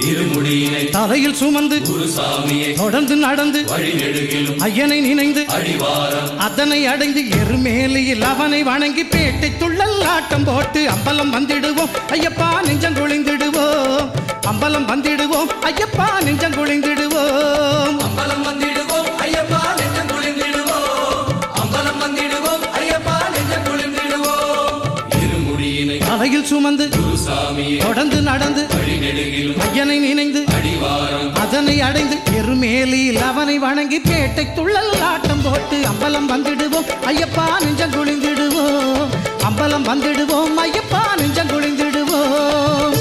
இருமுடியினை தலையில் சுமந்து குருசாமியை தொடர்ந்து நடந்து வழி நெடுகிலும் ஐயனை நினைந்து அடிவாரம் அதனை அடைந்து எருமேலியில் அவனை வணங்கி பேட்டை துள்ளல் ஆட்டம் போட்டு அம்பலம் வந்திடுவோம் ஐயப்பா நெஞ்சம் குளிந்திடுவோம் அம்பலம் வந்திடுவோம் ஐயப்பா நெஞ்சம் குளிந்திடுவோம் அம்பலம் வந்திடுவோம் ஐயப்பா நெஞ்சம் குளிர்ந்திடுவோம் அம்பலம் வந்திடுவோம் ஐயப்பா நெஞ்சம் குளிர்ந்திடுவோம் இருமுடியினை தலையில் சுமந்து குருசாமியை தொடர்ந்து நடந்து வழி நெடுகிலும் ஐயனை நினைந்து அடிவாரம் அதனை அடைந்து எருமேலியில் அவனை வணங்கி பேட்டை துள்ளல் ஆட்டம் போட்டு அம்பலம் வந்திடுவோம் ஐயப்பா நெஞ்சம் குளிந்திடுவோம் அம்பலம் வந்திடுவோம் ஐயப்பா நெஞ்சம் குளிந்திடுவோம்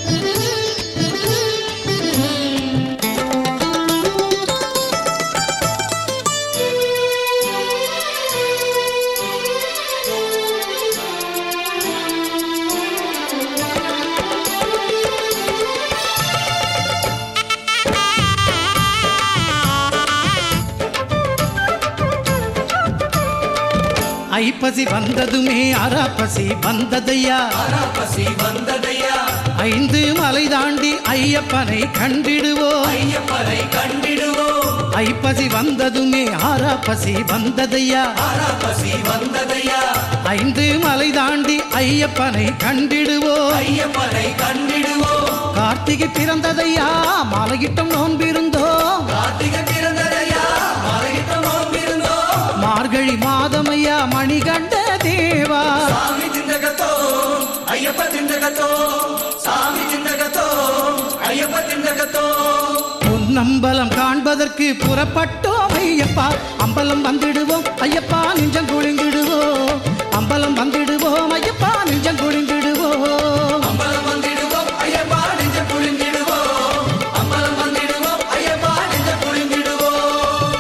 ஐப்பசி வந்ததுமே அராப்பசி வந்ததையா பசி வந்ததையா ஐந்து மலை தாண்டி ஐயப்பனை கண்டிடுவோம் ஐயப்பனை கண்டிடுவோம் ஐப்பசி வந்ததுமே ஆராப்பசி வந்ததையா பசி வந்ததையா ஐந்து மலை தாண்டி ஐயப்பனை கண்டிடுவோம் ஐயப்பனை கண்டிடுவோம் கார்த்திகை பிறந்ததையா மலையிட்டம் நோன்பிருந்தோம் கார்த்திகை பிறந்ததையா மலையிட்ட நோம்பிருந்தோம் மார்கழி மாதமையா மணிகண்ட தேவா சாமி திண்டகத்தோ ஐயப்ப திண்டகத்தோ சாமி திண்டகத்தோ ஐயப்ப திண்டகத்தோ பொன்னம்பலம் காண்பதற்கு புறப்பட்டோம் ஐயப்பா அம்பலம் வந்திடுவோம் ஐயப்பா நெஞ்சம் குளிந்திடுவோம் அம்பலம் வந்திடுவோம் ஐயப்பா நெஞ்சம் குளிந்திடுவோம் அம்பலம் வந்திடுவோம் ஐயப்பா நெஞ்ச குளிர்ந்திடுவோம் அம்பலம் வந்திடுவோம் ஐயப்பா நெஞ்ச குளிர்ந்திடுவோம்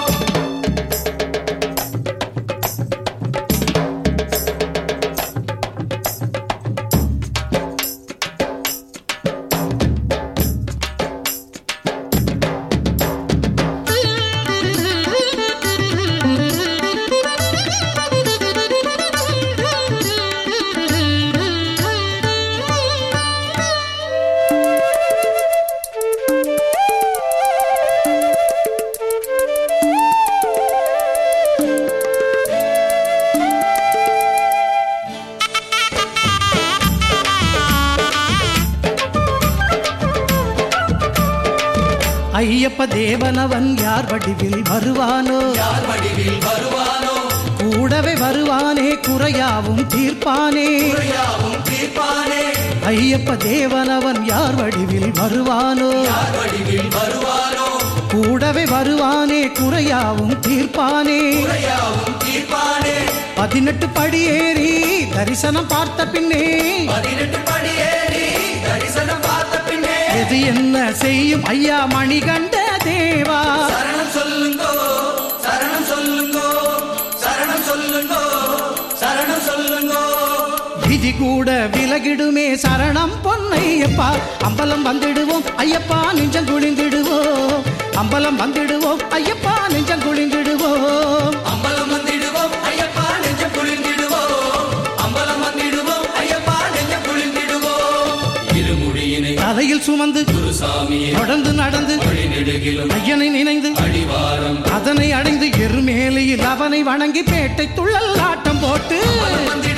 ஐயப்ப தேவனவன் யார் வடிவில் வருவானோ யார் வடிவில் வருவானோ கூடவே வருவானே குறையாவும் தீர்ப்பானே குறையாவும் தீர்ப்பானே ஐயப்ப தேவனவன் யார் வடிவில் வருவானோ யார் வடிவில் வருவானோ கூடவே வருவானே குறையாவும் தீர்ப்பானே குறையாவும் தீர்ப்பானே பதினெட்டு படியேறி தரிசனம் பார்த்த பின்னே பதினெட்டு படியேறி தரிசனம் பார்த்த பின்னே எது என்ன செய்யும் ஐயா மணிகண்ட தேவா சரணம் சொல்லுங்கோ சரணம் சொல்லுங்கோ சரணம் சொல்லுங்கோ சரணம் சொல்லுங்கோ விதி கூட விலகிடுமே சரணம் பொன்னையப்பா அம்பலம் வந்திடுவோம் ஐயப்பா நெஞ்சம் குளிந்திடுவோம் அம்பலம் வந்திடுவோம் ஐயப்பா நெஞ்சம் குளிந்திடுவோம் அம்பலம் வந்திடுவோம் ஐயப்பா நெஞ்ச குளிர்ந்திடுவோம் அம்பலம் வந்திடுவோம் ஐயப்பா நெஞ்ச குளிர்ந்திடுவோம் இருமுடியினை தலையில் சுமந்து குருசாமியை தொடர்ந்து நடந்து வழி நெடுகிலும் ஐயனை நினைந்து அடிவாரம் அதனை அடைந்து எருமேலியில் அவனை வணங்கி பேட்டை துள்ளல் ஆட்டம் போட்டு அம்பலம் வந்திடுவோம்